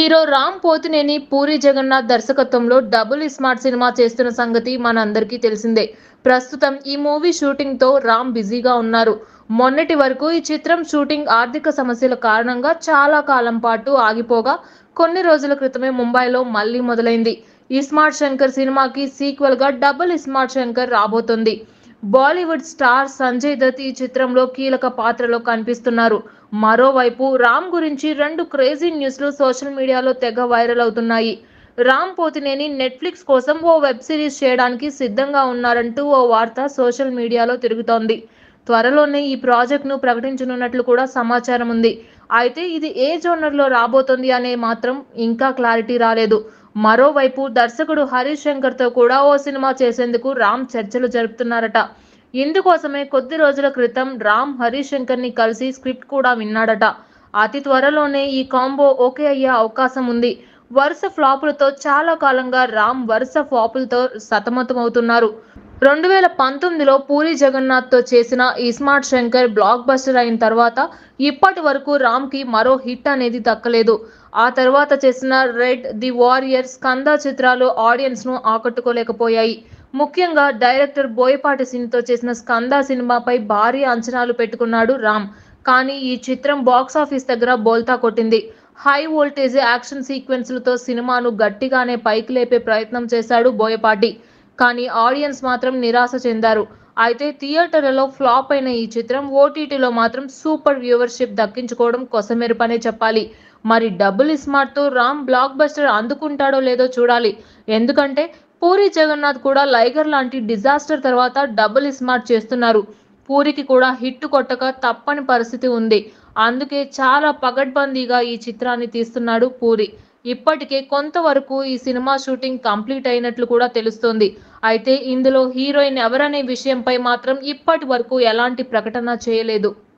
hero Ram Pothineni Puri Jagannadh దర్శకత్వంలో double smart cinema చేస్తున్న సంగతి మనందరికీ తెలిసిందే ప్రస్తుతం ఈ మూవీ షూటింగ్ తో రామ్ బిజీగా ఉన్నారు మొన్నటి వరకు ఈ చిత్రం షూటింగ్ ఆర్థిక సమస్యల కారణంగా చాలా కాలం పాటు ఆగిపోగా కొన్ని రోజుల క్రితమే ముంబైలో మళ్ళీ మొదలైంది ఈ స్మార్ట్ శంకర్ సినిమాకి సీక్వెల్ గా డబుల్ స్మార్ట్ శంకర్ రాబోతోంది బాలీవుడ్ స్టార్ సంజయ్ దత్ ఈ చిత్రంలో కీలక పాత్రలో కనిపిస్తున్నారు మరోవైపు రామ్ గురించి రెండు క్రేజీ న్యూస్లు సోషల్ మీడియాలో తెగ వైరల్ అవుతున్నాయి రామ్ పోతినేని నెట్ఫ్లిక్స్ కోసం ఓ వెబ్ సిరీస్ చేయడానికి సిద్ధంగా ఉన్నారంటూ ఓ వార్త సోషల్ మీడియాలో తిరుగుతోంది త్వరలోనే ఈ ప్రాజెక్ట్ను ప్రకటించనున్నట్లు కూడా సమాచారం ఉంది అయితే ఇది ఏ జోనర్లో రాబోతోంది అనే మాత్రం ఇంకా క్లారిటీ రాలేదు మరోవైపు దర్శకుడు హరీష్ శంకర్తో కూడా ఓ సినిమా చేసేందుకు రామ్ చర్చలు జరుపుతున్నారట ఇందుకోసమే కొద్ది రోజుల క్రితం రామ్ హరీష్ శంకర్ని కలిసి స్క్రిప్ట్ కూడా విన్నాడట అతి త్వరలోనే ఈ కాంబో ఓకే అయ్యే అవకాశం ఉంది వరుస ఫ్లాపులతో చాలా కాలంగా రామ్ వరుస ఫ్లాపులతో సతమతమవుతున్నారు రెండు వేల పంతొమ్మిదిలో పూరి జగన్నాథ్తో చేసిన ఈ స్మార్ట్ శంకర్ బ్లాక్ బస్టర్ అయిన తర్వాత ఇప్పటి వరకు రామ్కి మరో హిట్ అనేది దక్కలేదు ఆ తర్వాత చేసిన రెడ్ ది వారియర్ స్కంద చిత్రాలు ఆడియన్స్ను ఆకట్టుకోలేకపోయాయి ముఖ్యంగా డైరెక్టర్ బోయపాటి సింగ్తో చేసిన స్కంద సినిమాపై భారీ అంచనాలు పెట్టుకున్నాడు రామ్ కానీ ఈ చిత్రం బాక్సాఫీస్ దగ్గర బోల్తా కొట్టింది హై వోల్టేజ్ యాక్షన్ సీక్వెన్స్లతో సినిమాను గట్టిగానే పైకి లేపే ప్రయత్నం చేశాడు బోయపాటి కానీ ఆడియన్స్ మాత్రం నిరాశ చెందారు అయితే థియేటర్లలో ఫ్లాప్ అయిన ఈ చిత్రం ఓటీటీలో మాత్రం సూపర్ వ్యూవర్షిప్ దక్కించుకోవడం కొసమెరుపనే చెప్పాలి మరి డబుల్ స్మార్ట్తో రామ్ బ్లాక్ బస్టర్ అందుకుంటాడో లేదో చూడాలి ఎందుకంటే పూరి జగన్నాథ్ కూడా లైగర్ లాంటి డిజాస్టర్ తర్వాత డబుల్ స్మార్ట్ చేస్తున్నారు పూరికి కూడా హిట్ కొట్టక తప్పని పరిస్థితి ఉంది అందుకే చాలా పగడ్బందీగా ఈ చిత్రాన్ని తీస్తున్నాడు పూరి ఇప్పటికే కొంతవరకు ఈ సినిమా షూటింగ్ కంప్లీట్ అయినట్లు కూడా తెలుస్తోంది అయితే ఇందులో హీరోయిన్ ఎవరనే విషయంపై మాత్రం ఇప్పటి వరకు ఎలాంటి ప్రకటన చేయలేదు